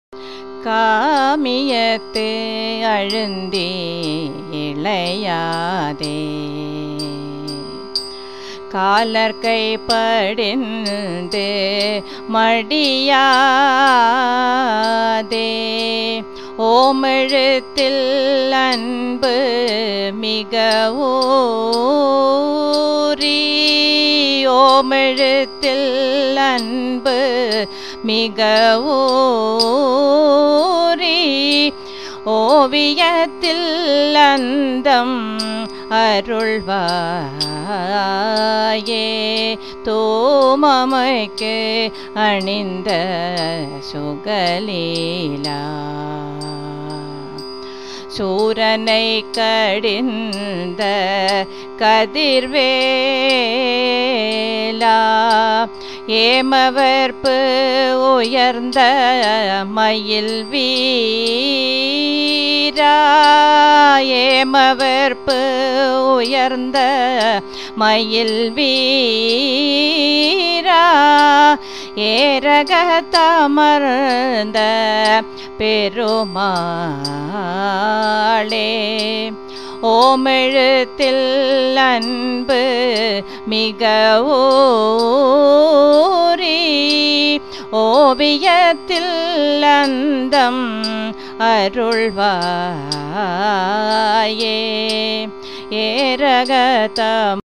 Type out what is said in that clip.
காமியத்து அழுந்தி இளையாதே காலர்கை படிந்து மடியாதே ஓமெழுத்தில் அன்பு மிக ஊறி ஓமெழுத்தில் அன்பு மிக ஊறி ஓவியத்தில் அந்தம் அருள்வாயே தூமமைக்கு அணிந்த சுகலீலா சூரனை கடிந்த கதிர்வேலா ஏமவர்ப்பு உயர்ந்த மயில் வீரா ஏமவர்ப்பு உயர்ந்த மயில் வீரா ஏரகத்தமர்ந்த பெருமாளே ஓமெழுத்தில் அன்பு மிக ஊறி ஓவியத்தில் அந்தம் அருள்வாயே ஏரகத்தம்